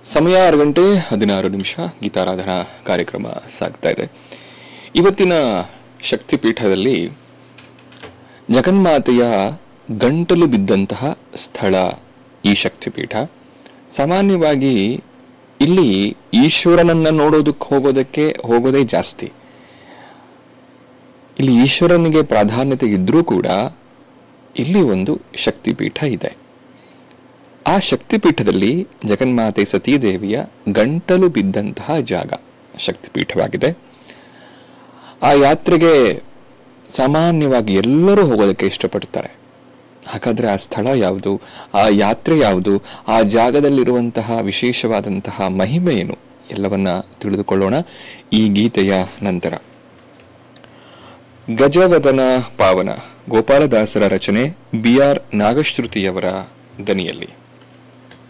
ಸಮಯ ಆರು ಗಂಟೆ ಹದಿನಾರು ನಿಮಿಷ ಗೀತಾರಾಧನಾ ಕಾರ್ಯಕ್ರಮ ಸಾಗ್ತಾ ಇದೆ ಇವತ್ತಿನ ಶಕ್ತಿಪೀಠದಲ್ಲಿ ಜಗನ್ಮಾತೆಯ ಗಂಟಲು ಬಿದ್ದಂತಹ ಸ್ಥಳ ಈ ಶಕ್ತಿಪೀಠ ಸಾಮಾನ್ಯವಾಗಿ ಇಲ್ಲಿ ಈಶ್ವರನನ್ನ ನೋಡೋದಕ್ಕೆ ಹೋಗೋದಕ್ಕೆ ಹೋಗೋದೇ ಜಾಸ್ತಿ ಇಲ್ಲಿ ಈಶ್ವರನಿಗೆ ಪ್ರಾಧಾನ್ಯತೆ ಇದ್ರೂ ಕೂಡ ಇಲ್ಲಿ ಒಂದು ಶಕ್ತಿಪೀಠ ಇದೆ ಆ ಶಕ್ತಿಪೀಠದಲ್ಲಿ ಜಗನ್ಮಾತೆ ಸತೀದೇವಿಯ ಗಂಟಲು ಬಿದ್ದಂತಹ ಜಾಗ ಶಕ್ತಿಪೀಠವಾಗಿದೆ ಆ ಯಾತ್ರೆಗೆ ಸಾಮಾನ್ಯವಾಗಿ ಎಲ್ಲರೂ ಹೋಗೋದಕ್ಕೆ ಇಷ್ಟಪಡ್ತಾರೆ ಹಾಗಾದ್ರೆ ಆ ಸ್ಥಳ ಯಾವುದು ಆ ಯಾತ್ರೆ ಯಾವುದು ಆ ಜಾಗದಲ್ಲಿರುವಂತಹ ವಿಶೇಷವಾದಂತಹ ಮಹಿಮೆ ಏನು ಎಲ್ಲವನ್ನ ತಿಳಿದುಕೊಳ್ಳೋಣ ಈ ಗೀತೆಯ ನಂತರ ಗಜವದನ ಪಾವನ ಗೋಪಾಲದಾಸರ ರಚನೆ ಬಿ ಆರ್ ನಾಗಶ್ರುತಿಯವರ ದನಿಯಲ್ಲಿ